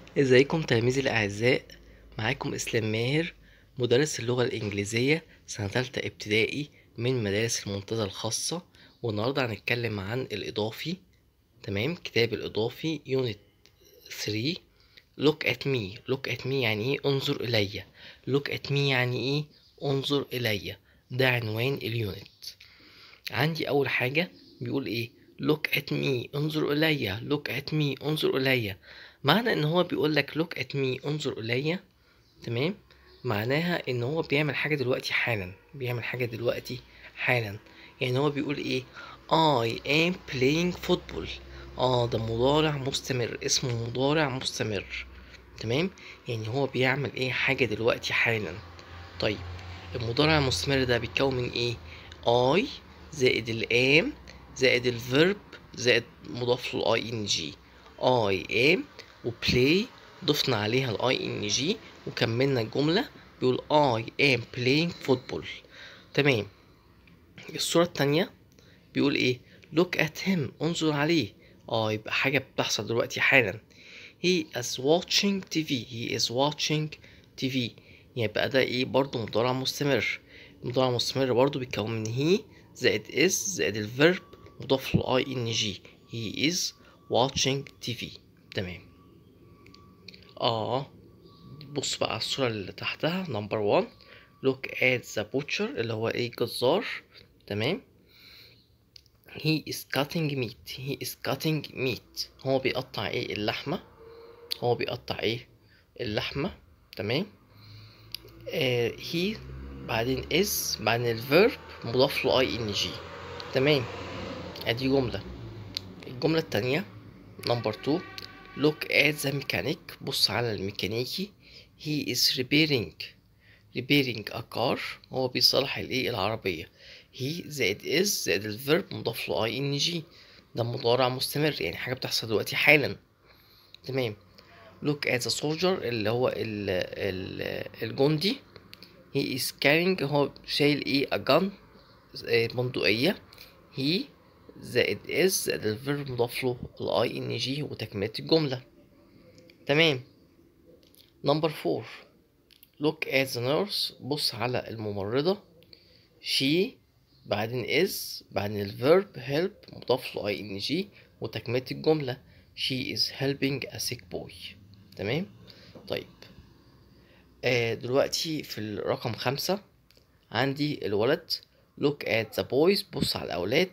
ازيكم تلاميذي الاعزاء معاكم اسلام ماهر مدرس اللغه الانجليزيه سنه تالتة ابتدائي من مدارس المنتدى الخاصه والنهارده هنتكلم عن الاضافي تمام كتاب الاضافي يونت 3 look at me look at me يعني ايه انظر الي look at me يعني ايه انظر الي ده عنوان اليونت عندي اول حاجه بيقول ايه look at me انظر الي look at me انظر الي معنى ان هو بيقول لك look at me انظر الي تمام معناها ان هو بيعمل حاجه دلوقتي حالا بيعمل حاجه دلوقتي حالا يعني هو بيقول ايه I am playing football اه ده مضارع مستمر اسمه مضارع مستمر تمام يعني هو بيعمل ايه حاجه دلوقتي حالا طيب المضارع المستمر ده بيتكون من ايه I زائد الام زائد الفيرب زائد مضاف له اي ان جي I am وبلاي ضفنا عليها الاي ان جي وكملنا الجملة بيقول I am playing football تمام الصورة التانية بيقول ايه look at him انظر عليه اه يبقى حاجة بتحصل دلوقتي حالا he is watching TV he is watching TV يبقى ده ايه برضو مضارع مستمر المضارع مستمر برضو بيتكون من he زائد is زائد الفيرب مضاف له اي ان جي he is watching TV تمام اه بص بقى على الصورة اللي تحتها نمبر 1 look at the butcher اللي هو ايه جزار تمام he is cutting meat he is cutting meat هو بيقطع ايه اللحمة هو بيقطع ايه اللحمة تمام آه he بعدين is بعدين الفيرب مضاف له اي ان جي تمام ادي جملة الجملة التانية نمبر 2 look at the mechanic بص على الميكانيكي he is repairing repairing a car هو بيصلح الايه العربية he زائد is زائد الفيرب مضاف له اي ان جي ده مضارع مستمر يعني حاجة بتحصل دلوقتي حالا تمام look at the soldier اللي هو ال ال الجندي he is carrying هو شايل ايه a gun بندقية he زائد is زائد الفيرب مضاف له الاي ان جي وتكملة الجملة تمام نمبر فور look at the nurse بص على الممرضة she بعدين is بعدين الفيرب help مضاف له اي ان جي وتكملة الجملة she is helping a sick boy تمام طيب آه دلوقتي في الرقم خمسة عندي الولد look at the boys بص على الأولاد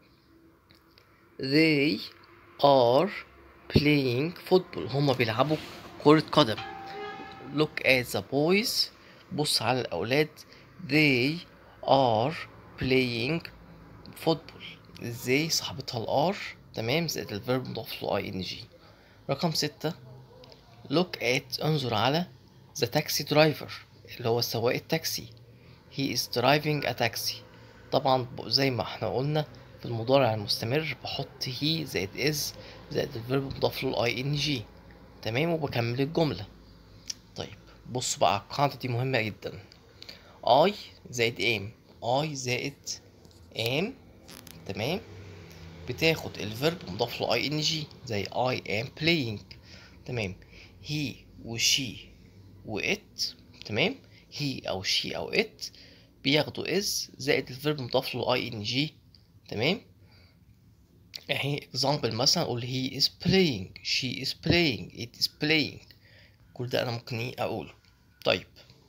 they are playing football هما بيلعبوا كرة قدم look at the boys بص على الأولاد they are playing football ازاي صاحبتها الار تمام زائد الفيرب مضاف له اي ان جي رقم ستة look at انظر على the taxi driver اللي هو سواق التاكسي he is driving a taxi طبعا زي ما احنا قلنا في المضارع المستمر بحط he زائد is زائد الفيرب مضاف له الاي ان جي تمام وبكمل الجملة طيب بص بقى على القاعدة دي مهمة جدا I زائد am I زائد am تمام بتاخد الفيرب مضاف له اي ان جي زي I am playing تمام he وشي وات تمام هي او شي او ات بياخدوا is زائد الفيرب مضاف له اي ان جي تمام اهي example مثلا اقول he is playing she is playing it is playing كل ده انا ممكن ايه اقوله طيب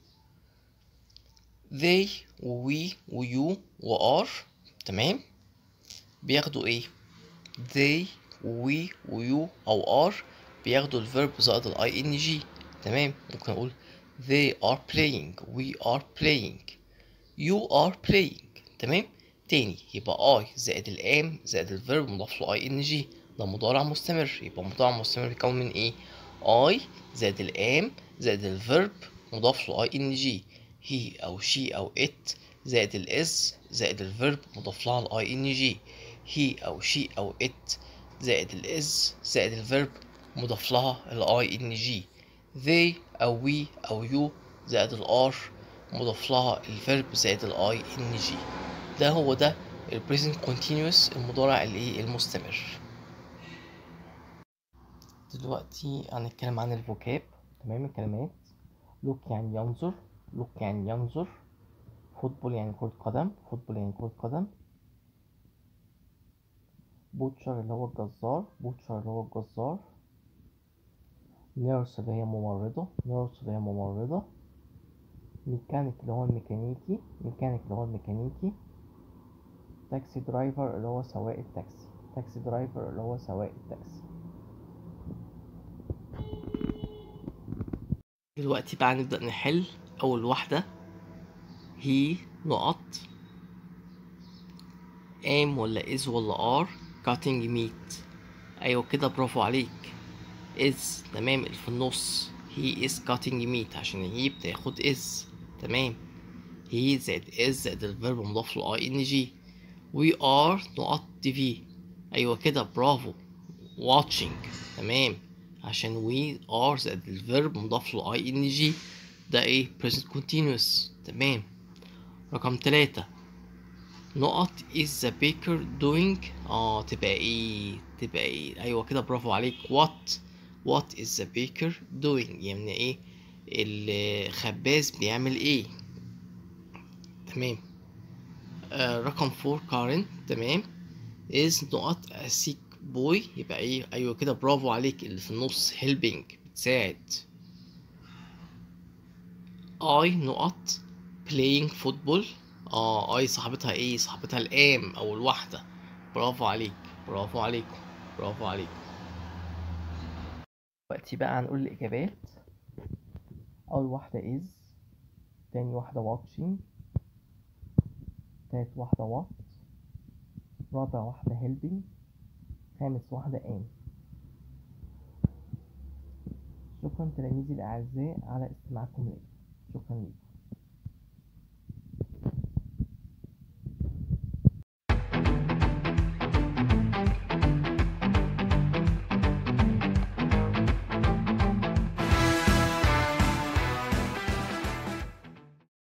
they we ويو وار تمام بياخدوا ايه they we ويو او ار بياخدوا الفيرب زائد الاي ان جي تمام ممكن اقول they are playing we are playing you are playing تمام تاني يبقى I زائد الام زائد الفيرب مضاف له اي ان جي ده مضارع مستمر يبقى مضارع مستمر بيتكون من ايه I زائد الام زائد الفيرب مضاف له اي ان جي هي او شي او ات زائد الاس زائد الفيرب مضاف لها الاي ان جي هي او شي او ات زائد الاس زائد الفيرب مضاف لها الاي ان جي they او we او you زائد الار مضاف لها الفيرب زائد الاي ان جي ده هو ده ال present continuous المضارع الايه المستمر دلوقتي هنتكلم عن الفوكاب تمام الكلمات لوك يعني ينظر لوك يعني ينظر فوتبول يعني كرة قدم فوتبول يعني كرة قدم بوتشر اللي هو الجزار بوتشر اللي هو الجزار نيرس اللي هي ممرضة نيرس اللي هي ممرضة ميكانيك اللي هو الميكانيكي ميكانيك اللي هو الميكانيكي تاكسي درايفر اللي هو سواق التاكسي تاكسي درايفر اللي هو سواق التاكسي دلوقتي بقى نبدأ نحل أول واحدة هي نقط am ولا is ولا are cutting meat أيوة كده برافو عليك is تمام اللي في النص he is cutting meat عشان هي بتاخد is تمام he زائد is زائد الفيرب مضاف له ing we are نقط tv أيوة كده برافو watching تمام عشان we are زائد الفيرب مضاف له ing ده ايه present continuous تمام رقم تلاتة نقط is the baker doing اه تبقى ايه تبقى ايه ايوه كده برافو عليك what what is the baker doing يعني ايه الخباز بيعمل ايه تمام آه رقم فور كارن تمام is نقط a sick boy يبقى ايه ايوه كده برافو عليك اللي في النص helping بتساعد I نقط playing football اه اي صاحبتها ايه صاحبتها الام او الواحدة برافو عليك برافو عليكم برافو عليكم دلوقتي بقى هنقول الإجابات أول واحدة is تاني واحدة watching تالت واحدة what رابع واحدة helping خامس واحدة am شكرا تلاميذي الأعزاء على استماعكم لي شكرا لكم